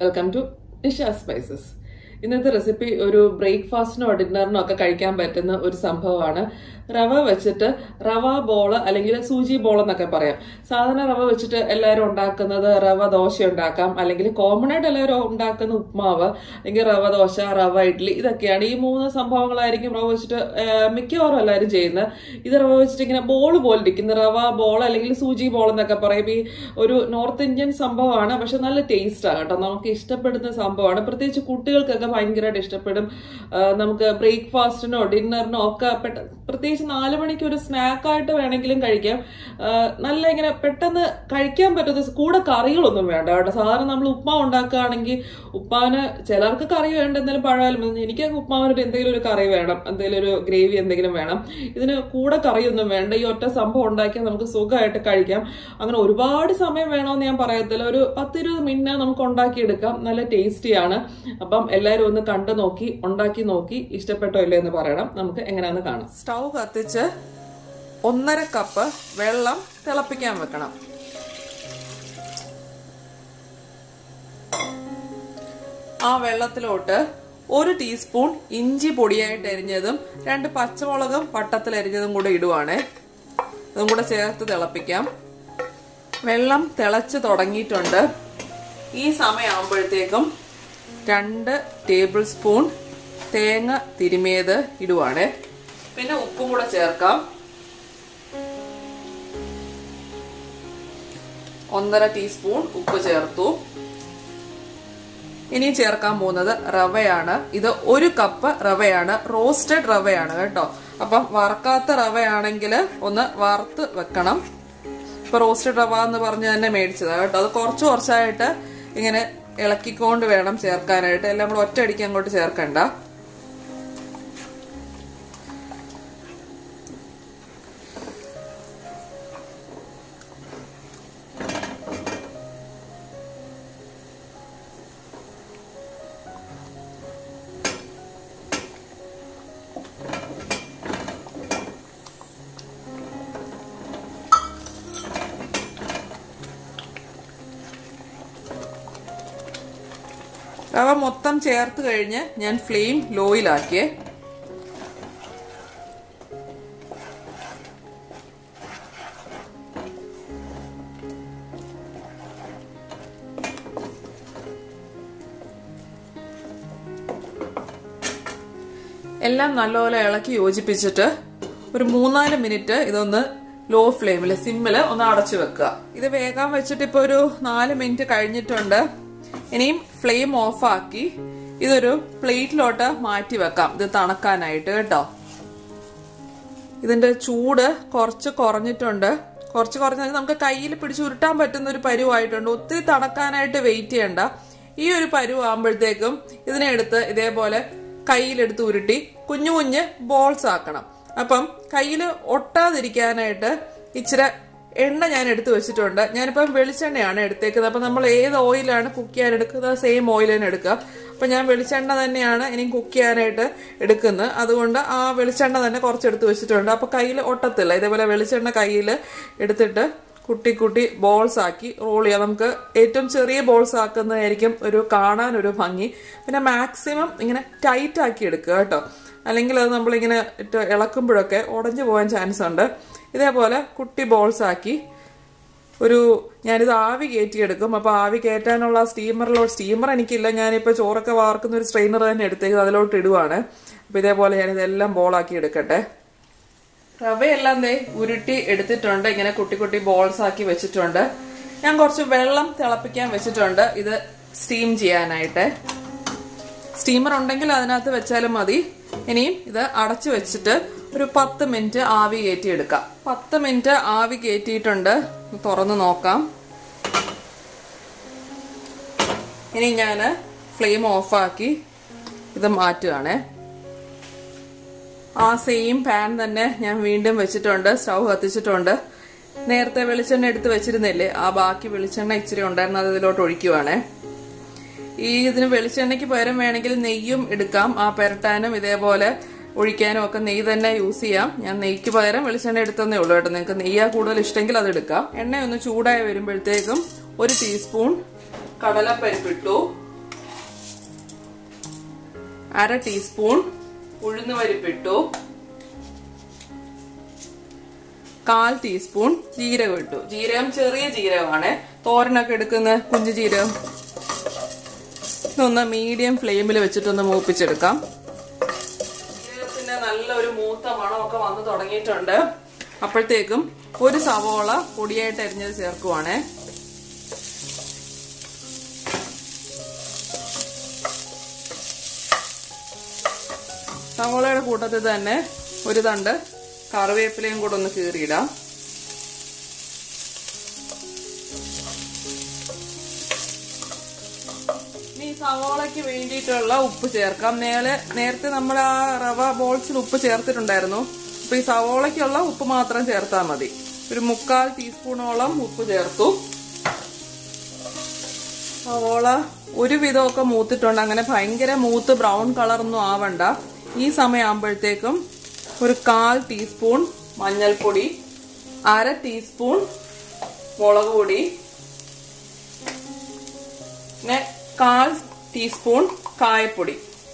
Welcome to Nisha spices ഇന്നത്തെ recipe ഒരു ബ്രേക്ക്ഫാസ്റ്റിനോ ഡിന്നറിനോ ഒക്കെ കഴിക്കാൻ പറ്റുന്ന ഒരു സംഭവമാണ് റവ വെച്ചിട്ട് റവ ബോള് അല്ലെങ്കിൽ സൂചി ബോൾ എന്നൊക്കെ പറയാം സാധാരണ റവ വെച്ചിട്ട് എല്ലാവരും ഉണ്ടാക്കുന്നത് റവ ദോശ ഉണ്ടാക്കാം അല്ലെങ്കിൽ കോമൺ ആയിട്ട് എല്ലാവരും ഉണ്ടാക്കുന്ന ഉപ്മാവ് അല്ലെങ്കിൽ റവ ദോശ റവ ഇഡ്ഡലി ഇതൊക്കെയാണ് ഈ മൂന്ന് സംഭവങ്ങളായിരിക്കും റവ വെച്ചിട്ട് ആ, മിക്കവാറും എല്ലാവരും ചെയ്യുന്നത് ഇത് റവ വെച്ചിട്ട് ഇങ്ങനെ ബോൾ പോലെ ഇരിക്കുന്ന റവ ബോൾ അല്ലെങ്കിൽ സൂചി ബോൾ എന്നൊക്കെ പറയും ഈ ഒരു നോർത്ത് ഇന്ത്യൻ സംഭവമാണ് പക്ഷെ നല്ല ടേസ്റ്റാണ് കേട്ടോ നമുക്ക് ഇഷ്ടപ്പെടുന്ന സംഭവമാണ് പ്രത്യേകിച്ച് കുട്ടികൾക്കൊക്കെ ഭയങ്കരമായിട്ട് ഇഷ്ടപ്പെടും ആ, നമുക്ക് ബ്രേക്ക്ഫാസ്റ്റിനോ ഡിന്നറിനോ ഒക്കെ പെട്ട പ്രത്യേകിച്ച് നാല് മണിക്ക് ഒരു സ്നാക്കായിട്ട് വേണമെങ്കിലും കഴിക്കാം ആ, നല്ല ഇങ്ങനെ പെട്ടെന്ന് കഴിക്കാൻ പറ്റുന്ന കൂടെ കറികളൊന്നും വേണ്ട കേട്ടോ സാധാരണ നമ്മൾ ഉപ്മാവ് ഉണ്ടാക്കുകയാണെങ്കിൽ ഉപ്പാന് ചിലർക്ക് കറി വേണ്ട എന്തെങ്കിലും പഴമായാലും മതി. എനിക്ക് ഉപ്മാവിന് ഒരു എന്തെങ്കിലും ഒരു കറി വേണം എന്തെങ്കിലും ഒരു ഗ്രേവി എന്തെങ്കിലും വേണം ഇതിന് കൂടെ കറിയൊന്നും വേണ്ട ഈ ഒറ്റ സംഭവം ഉണ്ടാക്കിയാൽ നമുക്ക് സുഖമായിട്ട് കഴിക്കാം അങ്ങനെ ഒരുപാട് സമയം വേണമെന്ന് ഞാൻ പറയത്തില്ല ഒരു പത്തിരുപത് മിനിറ്റ് നമുക്ക് ഉണ്ടാക്കിയെടുക്കാം നല്ല ടേസ്റ്റിയാണ് അപ്പം എല്ലാവരും ഒന്ന് കണ്ടു നോക്കി ഉണ്ടാക്കി നോക്കി ഇഷ്ടപ്പെട്ടോ ഇല്ലേ എന്ന് പറയണം നമുക്ക് എങ്ങനെയാന്ന് കാണാം സ്റ്റൗ കത്തിച്ച് ഒന്നര കപ്പ് വെള്ളം തിളപ്പിക്കാൻ വെക്കണം ആ വെള്ളത്തിലോട്ട് ഒരു ടീസ്പൂൺ ഇഞ്ചി പൊടിയായിട്ട് അരിഞ്ഞതും രണ്ട് പച്ചമുളകും വട്ടത്തിൽ അരിഞ്ഞതും കൂടെ ഇടുവാണേ അതും കൂടെ ചേർത്ത് തിളപ്പിക്കാം വെള്ളം തിളച്ച് തുടങ്ങിയിട്ടുണ്ട് ഈ സമയമാകുമ്പോഴത്തേക്കും രണ്ട് ടേബിൾ സ്പൂൺ തേങ്ങ തിരുമിയത് ഇടുവാണ് പിന്നെ ഉപ്പും കൂടെ ചേർക്കാം ഒന്നര ടീസ്പൂൺ ഉപ്പ് ചേർത്തു ഇനി ചേർക്കാൻ പോകുന്നത് റവയാണ് ഇത് ഒരു കപ്പ് റവയാണ് റോസ്റ്റഡ് റവയാണ് കേട്ടോ അപ്പം വറക്കാത്ത റവയാണെങ്കിൽ ഒന്ന് വറുത്ത് വെക്കണം ഇപ്പൊ റോസ്റ്റഡ് റവ എന്ന് പറഞ്ഞ് തന്നെ മേടിച്ചതാണ് കേട്ടോ അത് കുറച്ച് കുറച്ചായിട്ട് ഇങ്ങനെ ഇളക്കിക്കൊണ്ട് വേണം ചേർക്കാനായിട്ട് എല്ലാം കൂടെ ഒറ്റയടിക്ക് അങ്ങോട്ട് ചേർക്കണ്ട റവ മൊത്തം ചേർത്ത് കഴിഞ്ഞ് ഞാൻ ഫ്ലെയിം ലോയിലാക്കിയേ എല്ലാം നല്ലപോലെ ഇളക്കി യോജിപ്പിച്ചിട്ട് ഒരു മൂന്നാല് മിനിറ്റ് ഇതൊന്ന് ലോ ഫ്ലെയിമിൽ സിമ്മിൽ ഒന്ന് അടച്ചു വെക്കുക ഇത് വേഗം വെച്ചിട്ട് ഇപ്പൊ ഒരു നാല് മിനിറ്റ് കഴിഞ്ഞിട്ടുണ്ട് ഇനിയും ഫ്ലെയിം ഓഫാക്കി ഇതൊരു പ്ലേറ്റിലോട്ട് മാറ്റി വെക്കാം ഇത് തണുക്കാനായിട്ട് കേട്ടോ ഇതിന്റെ ചൂട് കുറച്ച് കുറഞ്ഞിട്ടുണ്ട് കുറച്ച് കുറഞ്ഞാൽ നമുക്ക് കയ്യിൽ പിടിച്ച് ഉരുട്ടാൻ പറ്റുന്ന ഒരു പരുവായിട്ടുണ്ട് ഒത്തിരി തണുക്കാനായിട്ട് വെയിറ്റ് ചെയ്യണ്ട ഈ ഒരു പരുവാകുമ്പോഴത്തേക്കും ഇതിനെ എടുത്ത് ഇതേപോലെ കയ്യിലെടുത്ത് ഉരുട്ടി കുഞ്ഞു കുഞ്ഞ് ബോൾസ് ആക്കണം അപ്പം കയ്യിൽ ഒട്ടാതിരിക്കാനായിട്ട് ഇച്ചിരി എണ്ണ ഞാൻ എടുത്തു വെച്ചിട്ടുണ്ട് ഞാനിപ്പം വെളിച്ചെണ്ണയാണ് എടുത്തേക്കുന്നത് അപ്പം നമ്മൾ ഏത് ഓയിലാണ് കുക്ക് ചെയ്യാൻ എടുക്കുന്നത് സെയിം ഓയിൽ തന്നെ എടുക്കുക അപ്പം ഞാൻ വെളിച്ചെണ്ണ തന്നെയാണ് ഇനി കുക്ക് ചെയ്യാനായിട്ട് എടുക്കുന്നത് അതുകൊണ്ട് ആ വെളിച്ചെണ്ണ തന്നെ കുറച്ച് എടുത്ത് വെച്ചിട്ടുണ്ട് അപ്പം കയ്യിൽ ഒട്ടത്തില്ല ഇതേപോലെ വെളിച്ചെണ്ണ കയ്യിൽ എടുത്തിട്ട് കുട്ടി കുട്ടി ബോൾസ് ആക്കി റോൾ ചെയ്യാം നമുക്ക് ഏറ്റവും ചെറിയ ബോൾസ് ആക്കുന്നതായിരിക്കും ഒരു കാണാൻ ഒരു ഭംഗി പിന്നെ മാക്സിമം ഇങ്ങനെ ടൈറ്റ് ആക്കി എടുക്കുക കേട്ടോ അല്ലെങ്കിൽ അത് നമ്മളിങ്ങനെ ഇട്ട് ഇളക്കുമ്പോഴൊക്കെ ഉടഞ്ഞു പോകാൻ ചാൻസ് ഉണ്ട് ഇതേപോലെ കുട്ടി ബോൾസ് ആക്കി ഒരു ഞാനിത് ആവി കയറ്റിയെടുക്കും അപ്പോൾ ആവി കയറ്റാനുള്ള സ്റ്റീമറിലോ സ്റ്റീമർ എനിക്കില്ല ഞാനിപ്പോൾ ചോറൊക്കെ വാർക്കുന്ന ഒരു സ്ട്രെയിനർ തന്നെ എടുത്തേക്ക് അതിലോട്ട് ഇടുവാണ് അപ്പോൾ ഇതേപോലെ ഞാനിതെല്ലാം ബോളാക്കി എടുക്കട്ടെ റവയെല്ലാം ദേ ഉരുട്ടി എടുത്തിട്ടുണ്ട് ഇങ്ങനെ കുട്ടി കുട്ടി ബോൾസ് ആക്കി വെച്ചിട്ടുണ്ട് ഞാൻ കുറച്ച് വെള്ളം തിളപ്പിക്കാൻ വെച്ചിട്ടുണ്ട് ഇത് സ്റ്റീം ചെയ്യാനായിട്ട് സ്റ്റീമർ ഉണ്ടെങ്കിൽ അതിനകത്ത് വെച്ചാലും മതി ഇനിയും ഇത് അടച്ചു വെച്ചിട്ട് ഒരു പത്ത് മിനിറ്റ് ആവി കയറ്റി എടുക്കാം പത്ത് മിനിറ്റ് ആവി കയറ്റിയിട്ടുണ്ട് തുറന്ന് നോക്കാം ഇനി ഞാൻ ഫ്ലെയിം ഓഫാക്കി ഇത് മാറ്റുകയാണേ ആ സെയിം പാൻ തന്നെ ഞാൻ വീണ്ടും വെച്ചിട്ടുണ്ട് സ്റ്റൗ കത്തിച്ചിട്ടുണ്ട് നേരത്തെ വെളിച്ചെണ്ണ എടുത്ത് വെച്ചിരുന്നില്ലേ ആ ബാക്കി വെളിച്ചെണ്ണ ഇച്ചിരി ഉണ്ടായിരുന്നു അത് ഇതിലോട്ട് ഒഴിക്കുവാണേ ഈ ഇതിന് വെളിച്ചെണ്ണയ്ക്ക് പകരം വേണമെങ്കിൽ നെയ്യും എടുക്കാം ആ പെരട്ടാനും ഇതേപോലെ ഒഴിക്കാനും ഒക്കെ നെയ്യ് തന്നെ യൂസ് ചെയ്യാം ഞാൻ നെയ്ക്ക് പകരം വെളിച്ചെണ്ണ എടുത്തതേ ഉള്ളൂ കേട്ടോ നിങ്ങൾക്ക് നെയ്യാ കൂടുതൽ ഇഷ്ടമെങ്കിൽ അത് എടുക്കാം എണ്ണ ഒന്ന് ചൂടായി വരുമ്പോഴത്തേക്കും ഒരു ടീസ്പൂൺ കടലപ്പരിപ്പിട്ടു അര ടീസ്പൂൺ ഉഴുന്നുപരിപ്പിട്ടു കാൽ ടീസ്പൂൺ ജീരകം ഇട്ടു ജീരകം ചെറിയ ജീരകമാണ് തോരനൊക്കെ എടുക്കുന്ന കുഞ്ഞു ജീരകം ഇതൊന്ന് മീഡിയം ഫ്ലെയിമിൽ വെച്ചിട്ടൊന്ന് മൂപ്പിച്ചെടുക്കാം ജീരകത്തിന്റെ നല്ലൊരു മൂത്ത മണമൊക്കെ വന്നു തുടങ്ങിയിട്ടുണ്ട് അപ്പോഴത്തേക്കും ഒരു സവോള പൊടിയായിട്ട് അരിഞ്ഞത് ചേർക്കുവാണേ സവോളയുടെ കൂട്ടത്തിൽ തന്നെ ഒരു തണ്ട് കറിവേപ്പിലയും കൂടെ ഒന്ന് കീറിയിടാം ഇനി സവോളയ്ക്ക് വേണ്ടിയിട്ടുള്ള ഉപ്പ് ചേർക്കാം നേരെ നേരത്തെ നമ്മൾ ആ റവ ബോൾസിൽ ഉപ്പ് ചേർത്തിട്ടുണ്ടായിരുന്നു അപ്പൊ ഈ സവോളയ്ക്കുള്ള ഉപ്പ് മാത്രം ചേർത്താൽ മതി ഒരു മുക്കാൽ ടീസ്പൂണോളം ഉപ്പ് ചേർത്തു സവോള ഒരു വിധമൊക്കെ മൂത്തിട്ടുണ്ട് അങ്ങനെ ഭയങ്കര മൂത്ത് ബ്രൗൺ കളറൊന്നും ആവണ്ട ഈ സമയമാകുമ്പോഴത്തേക്കും ഒരു കാൽ ടീസ്പൂൺ മഞ്ഞൾപ്പൊടി അര ടീസ്പൂൺ മുളക് പൊടി പിന്നെ കാൽ ടീസ്പൂൺ കായപ്പൊടി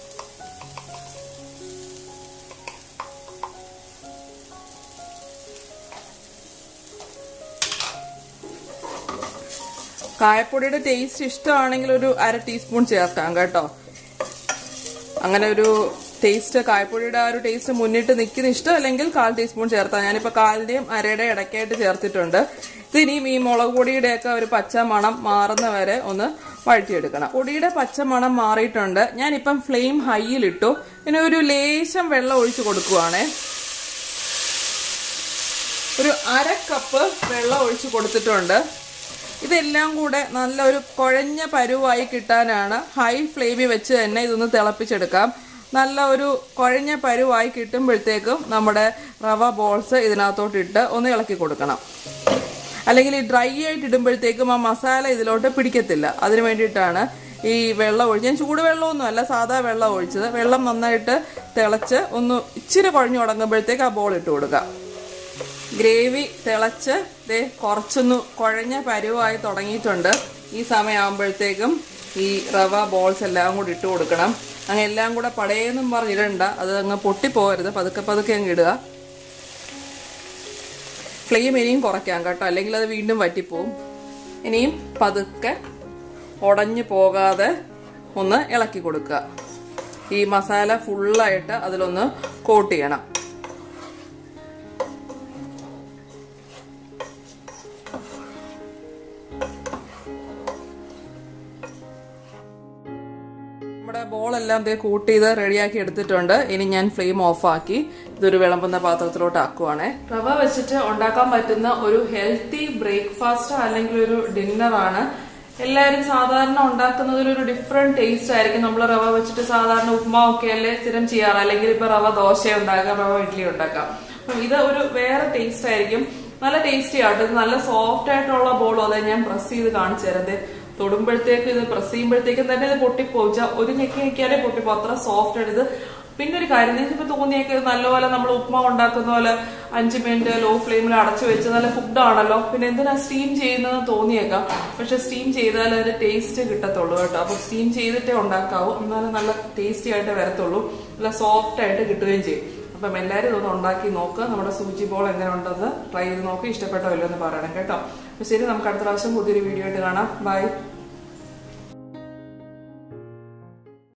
കായപ്പൊടിയുടെ ടേസ്റ്റ് ഇഷ്ടമാണെങ്കിൽ ഒരു അര ടീസ്പൂൺ ചേർക്കാം കേട്ടോ അങ്ങനെ ഒരു ടേസ്റ്റ് കായപ്പൊടിയുടെ ആ ഒരു ടേസ്റ്റ് മുന്നിട്ട് നിൽക്കുന്ന ഇഷ്ടമല്ലെങ്കിൽ കാൽ ടീസ്പൂൺ ചേർത്താം ഞാനിപ്പോ കാലിന്റെയും അരയുടെയും ഇടയ്ക്കായിട്ട് ചേർത്തിട്ടുണ്ട് ഇതിനിയും ഈ മുളക് പൊടിയുടെയൊക്കെ ഒരു പച്ച മണം മാറുന്ന വരെ ഒന്ന് വഴറ്റിയെടുക്കണം പൊടിയുടെ പച്ച മണം മാറിയിട്ടുണ്ട് ഞാനിപ്പം ഫ്ലെയിം ഹൈയിലിട്ടു പിന്നെ ഒരു ലേശം വെള്ളം ഒഴിച്ചു കൊടുക്കുവാണേ ഒരു അര കപ്പ് വെള്ളം ഒഴിച്ചു കൊടുത്തിട്ടുണ്ട് ഇതെല്ലാം കൂടെ നല്ലൊരു കുഴഞ്ഞ പരുവായി കിട്ടാനാണ് ഹൈ ഫ്ലെയിമിൽ വെച്ച് തന്നെ ഇതൊന്ന് തിളപ്പിച്ചെടുക്കാം നല്ല ഒരു കുഴഞ്ഞ പരുവായി കിട്ടുമ്പോഴത്തേക്കും നമ്മുടെ റവ ബോൾസ് ഇതിനകത്തോട്ട് ഇട്ട് ഒന്ന് ഇളക്കി കൊടുക്കണം അല്ലെങ്കിൽ ഈ ഡ്രൈ ആയിട്ട് ഇടുമ്പോഴത്തേക്കും ആ മസാല ഇതിലോട്ട് പിടിക്കത്തില്ല അതിന് വേണ്ടിയിട്ടാണ് ഈ വെള്ളം ഒഴിച്ച് ഞാൻ ചൂടുവെള്ളമൊന്നും അല്ല സാധാ വെള്ളം ഒഴിച്ചത് വെള്ളം നന്നായിട്ട് തിളച്ച് ഒന്ന് ഇച്ചിരി കുഴഞ്ഞു തുടങ്ങുമ്പോഴത്തേക്ക് ആ ബോൾ ഇട്ട് കൊടുക്കാം ഗ്രേവി തിളച്ച് ദേ കുറച്ചൊന്ന് കുഴഞ്ഞ പരുവായി തുടങ്ങിയിട്ടുണ്ട് ഈ സമയമാകുമ്പോഴത്തേക്കും ഈ റവ ബോൾസ് എല്ലാം കൂടി ഇട്ട് കൊടുക്കണം അങ്ങ് എല്ലാം കൂടെ പടയെന്നും പറഞ്ഞിടണ്ട അത് അങ്ങ് പൊട്ടിപ്പോകരുത് പതുക്കെ പതുക്കെ അങ്ങ് ഇടുക ഫ്ലെയിം ഇനിയും കുറയ്ക്കാം കേട്ടോ അല്ലെങ്കിൽ അത് വീണ്ടും വറ്റിപ്പോവും ഇനിയും പതുക്കെ ഉടഞ്ഞു പോകാതെ ഒന്ന് ഇളക്കി കൊടുക്കുക ഈ മസാല ഫുള്ളായിട്ട് അതിലൊന്ന് കോട്ട് ചെയ്യണം നമ്മുടെ ബോളെല്ലാം ദേ കൂട്ടി ഇത് റെഡിയാക്കി എടുത്തിട്ടുണ്ട് ഇനി ഞാൻ ഫ്ലെയിം ഓഫ് ആക്കി ഇതൊരു വിളമ്പുന്ന പാത്രത്തിലോട്ട് ആക്കുവാണേ റവ വെച്ചിട്ട് ഉണ്ടാക്കാൻ പറ്റുന്ന ഒരു ഹെൽത്തി ബ്രേക്ക്ഫാസ്റ്റ് അല്ലെങ്കിൽ ഒരു ഡിന്നറാണ് എല്ലാവരും സാധാരണ ഉണ്ടാക്കുന്നതിൽ ഒരു ഡിഫറെന്റ് ടേസ്റ്റ് ആയിരിക്കും നമ്മൾ റവ വെച്ചിട്ട് സാധാരണ ഉപ്മാവൊക്കെ അല്ലേ സ്ഥിരം ചെയ്യാറ് അല്ലെങ്കിൽ ഇപ്പൊ റവ ദോശ ഉണ്ടാക്കാം റവ ഇഡ്ഡലി ഉണ്ടാക്കാം അപ്പം ഇത് ഒരു വേറെ ടേസ്റ്റ് ആയിരിക്കും നല്ല ടേസ്റ്റി ആട്ടോ ഇത് നല്ല സോഫ്റ്റ് ആയിട്ടുള്ള ബോളും അതെ ഞാൻ പ്രസ് ചെയ്ത് കാണിച്ചു തരാം ദേ തൊടുമ്പോഴത്തേക്ക് ഇത് പ്രസ് ചെയ്യുമ്പോഴത്തേക്കും തന്നെ ഇത് പൊട്ടിപ്പോച്ച ഒരു ഞെക്കി ഞെക്കിയാലേ പൊട്ടിപ്പോ അത്ര സോഫ്റ്റ് ആണ് ഇത് പിന്നെ ഒരു കാര്യം നിങ്ങൾക്ക് തോന്നിയൊക്കെ ഇത് നല്ലപോലെ നമ്മൾ ഉപ്മാവ് ഉണ്ടാക്കുന്ന പോലെ അഞ്ച് മിനിറ്റ് ലോ ഫ്ലെയിമിൽ അടച്ചു വെച്ച് നല്ല ഫുഡ് ആണല്ലോ പിന്നെ എന്തിനാ സ്റ്റീം ചെയ്യുന്നതെന്ന് തോന്നിയേക്കാം പക്ഷെ സ്റ്റീം ചെയ്താൽ അതിന്റെ ടേസ്റ്റ് കിട്ടത്തുള്ളൂ കേട്ടോ അപ്പൊ സ്റ്റീം ചെയ്തിട്ടേ ഉണ്ടാക്കാവൂ എന്നാലും നല്ല ടേസ്റ്റി ആയിട്ട് വരത്തുള്ളൂ നല്ല സോഫ്റ്റ് ആയിട്ട് കിട്ടുകയും ചെയ്യും അപ്പം എല്ലാവരും ഇതൊന്ന് ഉണ്ടാക്കി നോക്കുക നമ്മുടെ സൂചി ബോൾ എങ്ങനെ ഉണ്ടെന്ന് ട്രൈ ചെയ്ത് നോക്കി ഇഷ്ടപ്പെട്ടോ ഇല്ലോ എന്ന് പറയണം കേട്ടോ അപ്പൊ ശരി നമുക്ക് അടുത്ത പ്രാവശ്യം പുതിയൊരു വീഡിയോ ആയിട്ട് കാണാം ബൈ